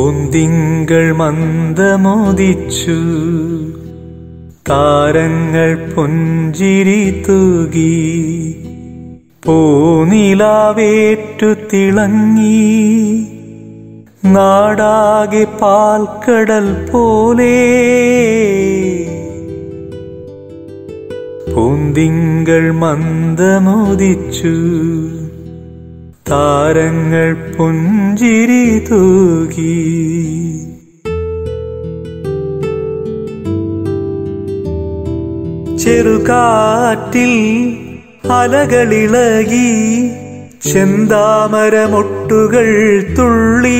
പൂന്തിങ്കൾ മന്ദമോദിച്ചു താരങ്ങൾ പുഞ്ചിരി തൂകി പൂനിലാവേറ്റു തിളങ്ങി നാടാകെ പാൽക്കടൽ പോലെ പൂന്തിങ്കൾ മന്ദമോദിച്ചു താരങ്ങൾ പുഞ്ചിരി തൂകി ചെറുകാറ്റിൽ അലകളിളകി ചെന്താമരമൊട്ടുകൾ തുള്ളി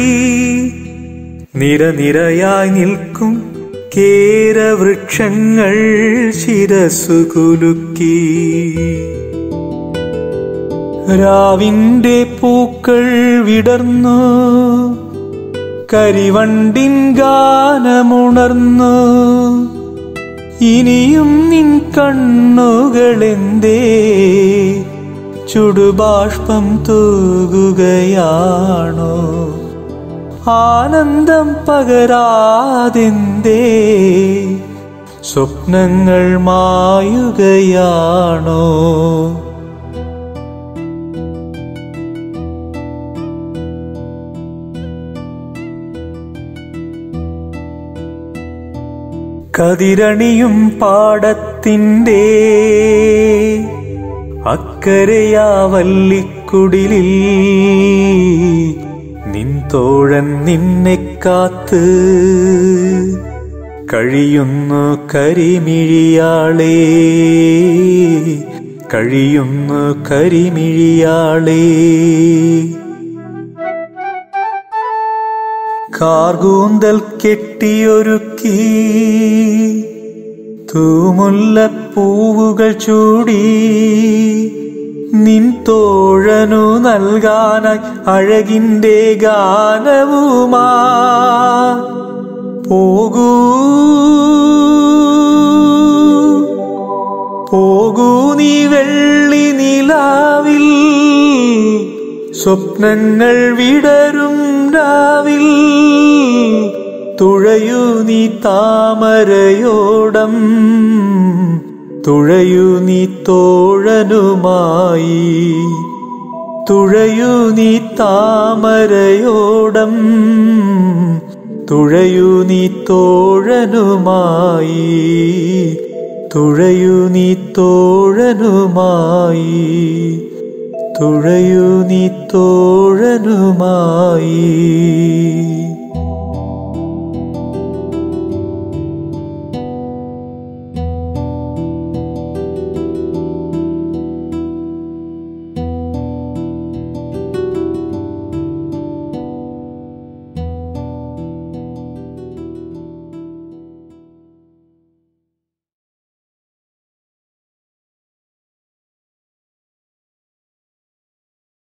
നിരനിരയായി നിൽക്കും കേരവൃക്ഷങ്ങൾ ശിരസു കുലുക്കി രാവിന്റെ പൂക്കൾ വിടർന്നു കരിവണ്ടിൻ ഗാനമുണർന്നു ഇനിയും നിൻ കണ്ണുകളെന്തേ ചുടുബാഷ്പം തൂകുകയാണോ ആനന്ദം പകരാതെന്തേ സ്വപ്നങ്ങൾ മായുകയാണോ കതിരണിയും പാടത്തിൻ്റെ അക്കരയാ വല്ലിക്കുടിലിൽ നിൻ തോഴൻ നിന്നെ കാത്ത് കഴിയുന്നു കരിമിഴിയാളേ കഴിയുന്നു കരിമിഴിയാളേ കാർകൂന്തൽ കെട്ടിയൊരുക്കി തൂമുല്ലപ്പൂവുകൾ ചൂടി നിൻ തോഴനു നൽകാനായി അഴകിൻ്റെ ഗാനവുമാ പോകൂ പോകൂ നീ വെള്ളി നിലാവിൽ സ്വപ്നങ്ങൾ വിടരും രാവിൽ തുഴയൂ നീ താമരയോടം തുഴയൂ നീ തോഴനുമായി തുഴയൂ നീ താമരയോടം തുഴയൂ നീ തോഴനുമായി തുഴയൂ നീ തോഴനുമായി തുഴയൂ നീ തോഴനുമായി